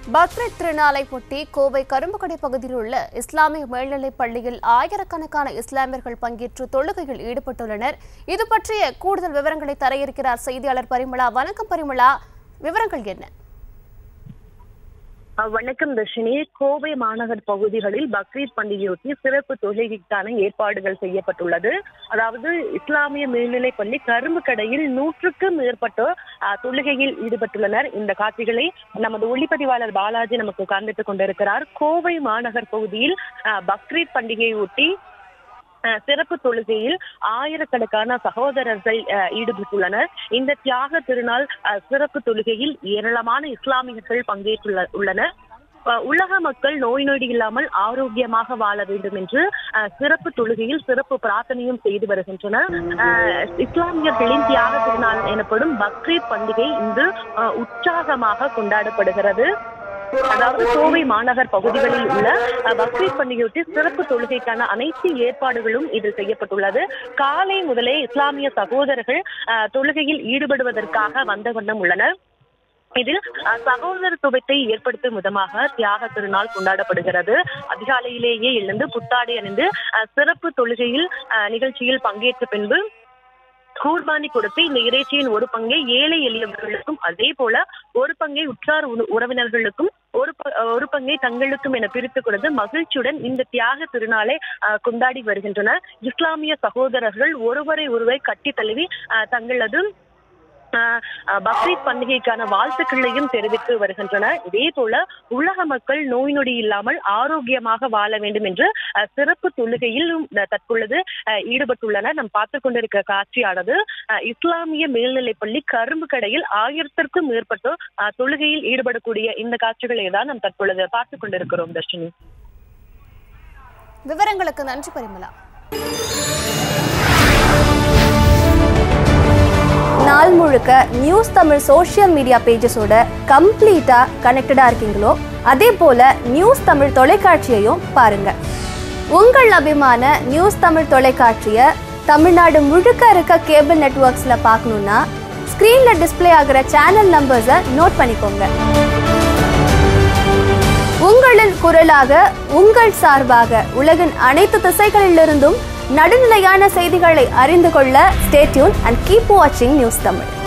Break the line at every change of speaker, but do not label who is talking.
பக்ரீத் திருநாளை ஒட்டி கோவை கரும்புக்கடை பகுதியில் உள்ள இஸ்லாமிய மேல்நிலைப் பள்ளியில் ஆயிரக்கணக்கான இஸ்லாமியர்கள் பங்கேற்று தொழுகையில் ஈடுபட்டுள்ளனர் இது பற்றிய கூடுதல் விவரங்களை தர இருக்கிறார் செய்தியாளர் பரிமளா வணக்கம் பரிமளா விவரங்கள் என்ன
அஹ் வணக்கம் தர்ஷினி கோவை மாநகர் பகுதிகளில் பக்ரீத் பண்டிகையொட்டி சிறப்பு தொழுகைக்கான ஏற்பாடுகள் செய்யப்பட்டுள்ளது அதாவது இஸ்லாமிய மேல்நிலைப் பள்ளி கரும்பு கடையில் நூற்றுக்கும் மேற்பட்டோர் அஹ், தொழுகையில் ஈடுபட்டுள்ளனர் இந்த காட்சிகளை நமது ஒளிப்பதிவாளர் பாலாஜி நமக்கு காண்பித்துக் கொண்டிருக்கிறார் கோவை மாநகர் பகுதியில் அஹ், பக்ரீத் பண்டிகையை ஒட்டி அஹ் சிறப்பு தொழுகையில் ஆயிரக்கணக்கான சகோதரர்கள் அஹ், ஈடுபட்டுள்ளனர் இந்த தியாக திருநாள் அஹ், சிறப்பு தொழுகையில் ஏராளமான இஸ்லாமியர்கள் பங்கேற்றுள்ள உள்ளனர் அஹ், உலக மக்கள் நோய் நொடி இல்லாமல் ஆரோக்கியமாக வாழ வேண்டும் என்று அஹ், சிறப்பு தொழுகையில் சிறப்பு பிரார்த்தனையும் செய்து வருகின்றனர் அஹ், இஸ்லாமியர்களின் தியாக திருநாள் எனப்படும் பக்ரீத் பண்டிகை இன்று அஹ், உற்சாகமாக கொண்டாடப்படுகிறது அதாவது கோவை மாநகர் பகுதிகளில் உள்ள அஹ், பக்ரீத் பண்டிகையொட்டி சிறப்பு தொழுகைக்கான அனைத்து ஏற்பாடுகளும் இதில் செய்யப்பட்டுள்ளது காலை முதலே இஸ்லாமிய சகோதரர்கள் அஹ், தொழுகையில் ஈடுபடுவதற்காக வந்த வண்ணம் உள்ளனர் இதில் அஹ், சகோதரத்துவத்தை ஏற்படுத்தும் விதமாக தியாக திருநாள் கொண்டாடப்படுகிறது அதிகாலையிலேயே எழுந்து புத்தாடை அணிந்து அஹ், சிறப்பு தொழுகையில் அஹ், நிகழ்ச்சியில் பங்கேற்ற பின்பு கூர்பானி கொடுத்து இந்த இறைச்சியின் ஒரு பங்கை ஏழை எளியவர்களுக்கும் அதே போல ஒரு பங்கை உற்றார் உண- உறவினர்களுக்கும் ஒரு ப- ஒரு பங்கை தங்களுக்கும் என பிரித்து கொடுத்து மகிழ்ச்சியுடன் இந்த தியாக திருநாளை அஹ், கொண்டாடி வருகின்றனர் இஸ்லாமிய சகோதரர்கள் ஒருவரை ஒருவர் கட்டி தழுவி அஹ், தங்களது அஹ், அஹ், பக்ரீத் பண்டிகைக்கான வாழ்த்துக்களையும் தெரிவித்து வருகின்றனர் இதே போல உலக மக்கள் நோய் நொடி இல்லாமல் ஆரோக்கியமாக வாழ வேண்டும் என்று அஹ், சிறப்பு தொழுகையிலும் அஹ், தற்பொழுது அஹ், ஈடுபட்டுள்ளனர் நாம் பார்த்து கொண்டிருக்க காட்சியானது அஹ், இஸ்லாமிய மேல்நிலைப் பள்ளி கரும்பு கடையில் ஆயிரத்திற்கும் மேற்பட்டோர் அஹ், தொழுகையில் ஈடுபடக்கூடிய இந்த காட்சிகளை தான் நாம் தற்பொழுது பார்த்து கொண்டிருக்கிறோம் தர்ஷினி
விவரங்களுக்கு நன்றி பரிமளா
நாள் முழுக்க நியூஸ் தமிழ் சோஷியல் மீடியா பேஜஸோட கம்ப்ளீட்டாக கனெக்டடாக இருக்கீங்களோ அதே போல் நியூஸ் தமிழ் தொலைக்காட்சியையும் பாருங்க உங்கள் அபிமான நியூஸ் தமிழ் தொலைக்காட்சியை தமிழ்நாடு முழுக்க இருக்க கேபிள் நெட்வொர்க்ஸில் பார்க்கணுன்னா ஸ்க்ரீனில் டிஸ்ப்ளே ஆகிற சேனல் நம்பர்ஸை நோட் பண்ணிக்கோங்க உங்களின் குரலாக உங்கள் சார்பாக உலகின் அனைத்து திசைகளிலிருந்தும் நடுநிலையான செய்திகளை அறிந்து கொள்ள ஸ்டேட்யூன் அண்ட் கீப் வாட்சிங் நியூஸ் தமிழ்